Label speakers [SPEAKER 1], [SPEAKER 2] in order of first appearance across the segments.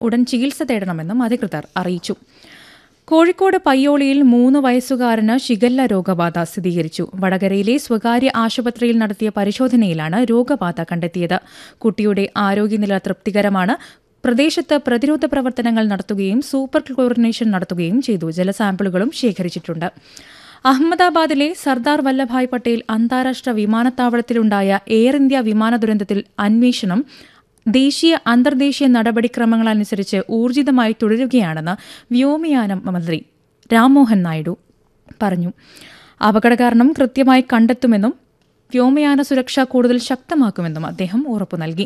[SPEAKER 1] ഉടൻ ചികിത്സ തേടണമെന്നും അധികൃതർ അറിയിച്ചു കോഴിക്കോട് പയ്യോളിയിൽ മൂന്ന് വയസ്സുകാരന് ഷിഗല്ല രോഗബാധ സ്ഥിരീകരിച്ചു വടകരയിലെ സ്വകാര്യ ആശുപത്രിയിൽ നടത്തിയ പരിശോധനയിലാണ് രോഗബാധ കണ്ടെത്തിയത് കുട്ടിയുടെ ആരോഗ്യനില തൃപ്തികരമാണ് പ്രദേശത്ത് പ്രതിരോധ പ്രവർത്തനങ്ങൾ നടത്തുകയും സൂപ്പർ ക്ലോറിനേഷൻ നടത്തുകയും ചെയ്തു ജലസാമ്പിളുകളും ശേഖരിച്ചിട്ടുണ്ട് അഹമ്മദാബാദിലെ സർദാർ വല്ലഭായ് പട്ടേൽ അന്താരാഷ്ട്ര വിമാനത്താവളത്തിലുണ്ടായ എയർ ഇന്ത്യ വിമാന ദുരന്തത്തിൽ അന്വേഷണം ദേശീയ അന്തർദേശീയ നടപടിക്രമങ്ങളനുസരിച്ച് ഊർജിതമായി തുടരുകയാണെന്ന് വ്യോമയാന മന്ത്രി രാംമോഹൻ നായിഡു പറഞ്ഞു അപകടകാരണം കൃത്യമായി കണ്ടെത്തുമെന്നും വ്യോമയാന സുരക്ഷ കൂടുതൽ ശക്തമാക്കുമെന്നും അദ്ദേഹം ഉറപ്പു നൽകി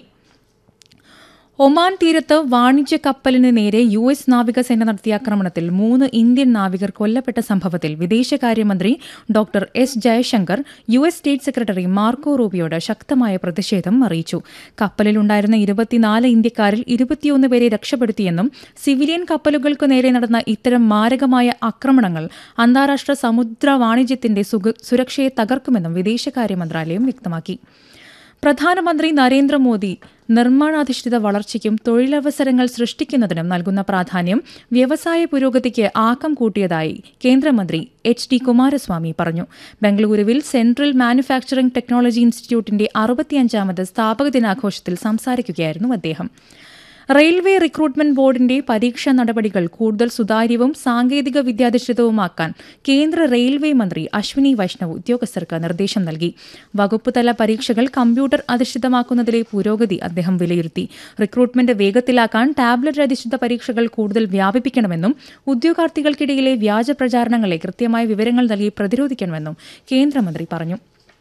[SPEAKER 1] ഒമാൻ തീരത്ത് വാണിജ്യ കപ്പലിന് നേരെ യു എസ് നാവികസേന നടത്തിയ ആക്രമണത്തിൽ മൂന്ന് ഇന്ത്യൻ നാവികർ കൊല്ലപ്പെട്ട സംഭവത്തിൽ വിദേശകാര്യമന്ത്രി doctor S Jaishankar U S state secretary Marco റൂബിയോട് ശക്തമായ പ്രതിഷേധം അറിയിച്ചു കപ്പലിലുണ്ടായിരുന്ന ഇരുപത്തിനാല് ഇന്ത്യക്കാരിൽ ഇരുപത്തിയൊന്ന് പേരെ രക്ഷപ്പെടുത്തിയെന്നും സിവിലിയൻ കപ്പലുകൾക്കു നേരെ നടന്ന ഇത്തരം മാരകമായ ആക്രമണങ്ങൾ അന്താരാഷ്ട്ര സമുദ്ര വാണിജ്യത്തിന്റെ സുഗ- സുരക്ഷയെ തകർക്കുമെന്നും വിദേശകാര്യ മന്ത്രാലയം വ്യക്തമാക്കി പ്രധാനമന്ത്രി നരേന്ദ്രമോദി നിർമ്മാണാധിഷ്ഠിത വളർച്ചയ്ക്കും തൊഴിലവസരങ്ങൾ സൃഷ്ടിക്കുന്നതിനും നൽകുന്ന പ്രാധാന്യം വ്യവസായ പുരോഗതിക്ക് ആക്കം കൂട്ടിയതായി കേന്ദ്രമന്ത്രി എച്ച് ഡി കുമാരസ്വാമി പറഞ്ഞു ബംഗളൂരുവിൽ സെൻട്രൽ മാനുഫാക്ചറിംഗ് ടെക്നോളജി ഇൻസ്റ്റിറ്റ്യൂട്ടിന്റെ അറുപത്തിയഞ്ചാമത് സ്ഥാപക ദിനാഘോഷത്തിൽ സംസാരിക്കുകയായിരുന്നു അദ്ദേഹം റെയിൽവേ റിക്രൂട്ട്മെന്റ് ബോർഡിന്റെ പരീക്ഷാ നടപടികൾ കൂടുതൽ സുതാര്യവും സാങ്കേതിക വിദ്യാധിഷ്ഠിതവുമാക്കാൻ കേന്ദ്ര റെയിൽവേ മന്ത്രി അശ്വിനി വൈഷ്ണവ് ഉദ്യോഗസ്ഥർക്ക് നിർദ്ദേശം നൽകി വകുപ്പ് തല പരീക്ഷകൾ കമ്പ്യൂട്ടർ അധിഷ്ഠിതമാക്കുന്നതിലെ പുരോഗതി അദ്ദേഹം വിലയിരുത്തി റിക്രൂട്ട്മെന്റ് വേഗത്തിലാക്കാൻ ടാബ്ലറ്റ് അധിഷ്ഠിത പരീക്ഷകൾ കൂടുതൽ വ്യാപിപ്പിക്കണമെന്നും ഉദ്യോഗാർത്ഥികൾക്കിടയിലെ വ്യാജ പ്രചാരണങ്ങളെ കൃത്യമായ വിവരങ്ങൾ നൽകി പ്രതിരോധിക്കണമെന്നും കേന്ദ്രമന്ത്രി പറഞ്ഞു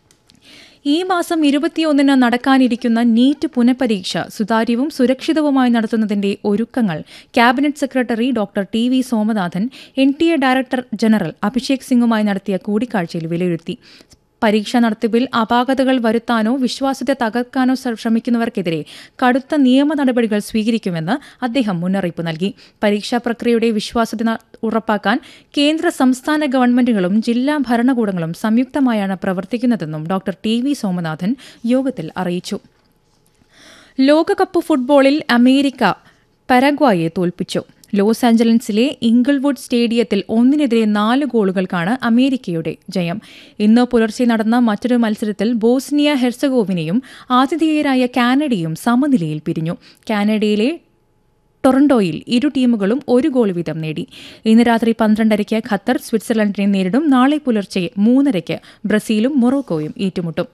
[SPEAKER 1] ഈ മാസം ഇരുപത്തിയൊന്നിന് നടക്കാനിരിക്കുന്ന നീറ്റ് പുനഃപരീക്ഷ സുതാര്യവും സുരക്ഷിതവുമായി നടത്തുന്നതിന്റെ ഒരുക്കങ്ങൾ cabinet secretary doctor T V Somanathan N T A director general Abhishek സിംഗുമായി നടത്തിയ കൂടിക്കാഴ്ചയിൽ വിലയിരുത്തി പരീക്ഷാ നടത്തിപ്പിൽ അപാകതകൾ വരുത്താനോ വിശ്വാസ്യത തകർക്കാനോ ശ്ര- ശ്രമിക്കുന്നവർക്കെതിരെ കടുത്ത നിയമ നടപടികൾ സ്വീകരിക്കുമെന്ന് അദ്ദേഹം മുന്നറിയിപ്പ് നൽകി പരീക്ഷാ പ്രക്രിയയുടെ വിശ്വാസ്യത ന- ഉറപ്പാക്കാൻ കേന്ദ്ര സംസ്ഥാന ഗവൺമെന്റുകളും ജില്ലാ ഭരണകൂടങ്ങളും സംയുക്തമായാണ് പ്രവർത്തിക്കുന്നതെന്നും ഡോക്ടർ ടി വി സോമനാഥൻ യോഗത്തിൽ അറിയിച്ചു ലോകകപ്പ് ഫുട്ബോളിൽ അമേരിക്ക പരഗ്വായെ തോൽപ്പിച്ചു ലോസ് ആഞ്ചലൻസിലെ ഇംഗിൾവുഡ് സ്റ്റേഡിയത്തിൽ ഒന്നിനെതിരെ നാല് ഗോളുകൾക്കാണ് അമേരിക്കയുടെ ജയം ഇന്ന് പുലർച്ചെ നടന്ന മറ്റൊരു മത്സരത്തിൽ ബോസ്നിയ ഹെർസഗോവിനയും ആതിഥേയരായ കാനഡയും സമനിലയിൽ പിരിഞ്ഞു കാനഡയിലെ ടൊറന്റോയിൽ ഇരു ടീമുകളും ഒരു ഗോൾ വീതം നേടി ഇന്ന് രാത്രി പന്ത്രണ്ടരയ്ക്ക് ഖത്തർ സ്വിറ്റ്സർലൻഡിനെ നേരിടും നാളെ പുലർച്ചെ മൂന്നരയ്ക്ക് ബ്രസീലും മൊറോക്കോയും ഏറ്റുമുട്ടും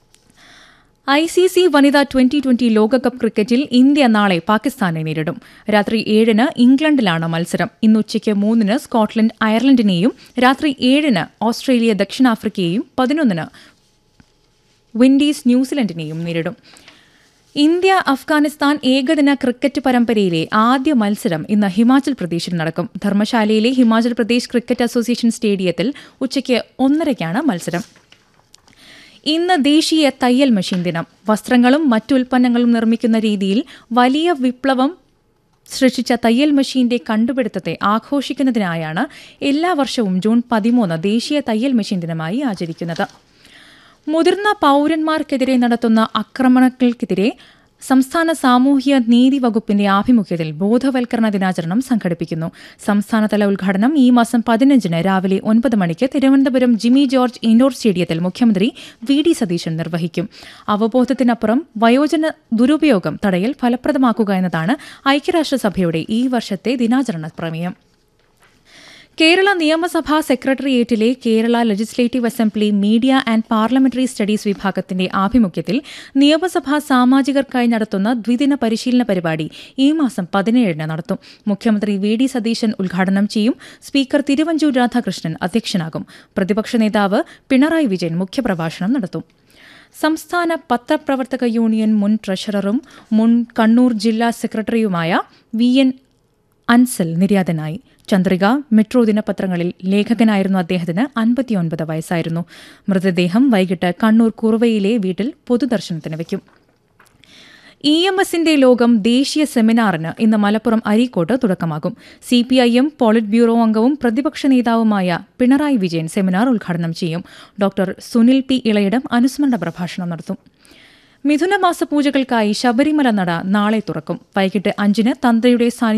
[SPEAKER 1] ഐ സി സി വനിതാ ട്വന്റി ട്വന്റി ലോകകപ്പ് ക്രിക്കറ്റിൽ ഇന്ത്യ നാളെ പാകിസ്ഥാനെ നേരിടും രാത്രി ഏഴിന് ഇംഗ്ലണ്ടിലാണ് മത്സരം ഇന്ന് ഉച്ചയ്ക്ക് മൂന്നിന് സ്കോട്ട്ലൻഡ് അയർലൻഡിനെയും രാത്രി ഏഴിന് ഓസ്ട്രേലിയ ദക്ഷിണാഫ്രിക്കയെയും പതിനൊന്നിന് വിൻഡീസ് ന്യൂസിലൻഡിനെയും നേരിടും ഇന്ത്യ അഫ്ഗാനിസ്ഥാൻ ഏകദിന ക്രിക്കറ്റ് പരമ്പരയിലെ ആദ്യ മത്സരം ഇന്ന് ഹിമാചൽ പ്രദേശിൽ നടക്കും ധർമ്മശാലയിലെ ഹിമാചൽ പ്രദേശ് ക്രിക്കറ്റ് അസോസിയേഷൻ സ്റ്റേഡിയത്തിൽ ഉച്ചയ്ക്ക് ഒന്നരയ്ക്കാണ് മത്സരം ഇന്ന് ദേശീയ തയ്യൽ മെഷീൻ ദിനം വസ്ത്രങ്ങളും മറ്റു ഉൽപ്പന്നങ്ങളും നിർമ്മിക്കുന്ന രീതിയിൽ വലിയ വിപ്ലവം സൃഷ്ടിച്ച തയ്യൽ മെഷീന്റെ കണ്ടുപിടുത്തത്തെ ആഘോഷിക്കുന്നതിനായാണ് എല്ലാ വർഷവും ജൂൺ പതിമൂന്ന് ദേശീയ തയ്യൽ മെഷീൻ ദിനമായി ആചരിക്കുന്നത് മുതിർന്ന പൌരന്മാർക്കെതിരെ നടത്തുന്ന ആക്രമണങ്ങൾക്കെതിരെ സംസ്ഥാന സാമൂഹ്യ നീതി വകുപ്പിന്റെ ആഭിമുഖ്യത്തിൽ ബോധവൽക്കരണ ദിനാചരണം സംഘടിപ്പിക്കുന്നു സംസ്ഥാനതല ഉദ്ഘാടനം ഈ മാസം പതിനഞ്ചിന് രാവിലെ ഒൻപത് മണിക്ക് തിരുവനന്തപുരം ജിമ്മി ജോർജ് ഇൻഡോർ സ്റ്റേഡിയത്തിൽ മുഖ്യമന്ത്രി വി ഡി സതീശൻ നിർവഹിക്കും അവബോധത്തിനപ്പുറം വയോജന ദുരുപയോഗം തടയൽ ഫലപ്രദമാക്കുക എന്നതാണ് ഐക്യരാഷ്ട്രസഭയുടെ ഈ വർഷത്തെ ദിനാചരണ പ്രമേയം കേരള നിയമസഭാ സെക്രട്ടേറിയറ്റിലെ Kerala legislative assembly media and parliamentary studies വിഭാഗത്തിന്റെ ആഭിമുഖ്യത്തിൽ നിയമസഭാ സാമാജികർക്കായി നടത്തുന്ന ദ്വിദിന പരിശീലന പരിപാടി ഈ മാസം പതിനേഴിന് നടത്തും മുഖ്യമന്ത്രി വി ഡി സതീശൻ ഉദ്ഘാടനം ചെയ്യും സ്പീക്കർ തിരുവഞ്ചൂർ രാധാകൃഷ്ണൻ അധ്യക്ഷനാകും പ്രതിപക്ഷ നേതാവ് പിണറായി വിജയൻ മുഖ്യപ്രഭാഷണം നടത്തും സംസ്ഥാന പത്രപ്രവർത്തക യൂണിയൻ മുൻ ട്രഷററും മുൻ കണ്ണൂർ ജില്ലാ സെക്രട്ടറിയുമായ വി എൻ അൻസൽ നിര്യാതനായി ചന്ദ്രിക മെട്രോ ദിനപത്രങ്ങളിൽ ലേഖകനായിരുന്നു അദ്ദേഹത്തിന് അൻപത്തിയൊൻപത് വയസ്സായിരുന്നു മൃതദേഹം വൈകിട്ട് കണ്ണൂർ കുറുവയിലെ വീട്ടിൽ പൊതുദർശനത്തിന് വയ്ക്കും ഇ എം എസിന്റെ ലോകം ദേശീയ സെമിനാറിന് ഇന്ന് മലപ്പുറം അരീക്കോട്ട് തുടക്കമാകും C P I M polit bureau അംഗവും പ്രതിപക്ഷ നേതാവുമായ പിണറായി വിജയൻ സെമിനാർ ഉദ്ഘാടനം ചെയ്യും ഡോക്ടർ സുനിൽ പി ഇളയിടം അനുസ്മരണ പ്രഭാഷണം നടത്തും മിഥുനമാസ പൂജകൾക്കായി ശബരിമല നട നാളെ തുറക്കും വൈകിട്ട് അഞ്ചിന് തന്ത്രിയുടെ സാന്നിധ്യം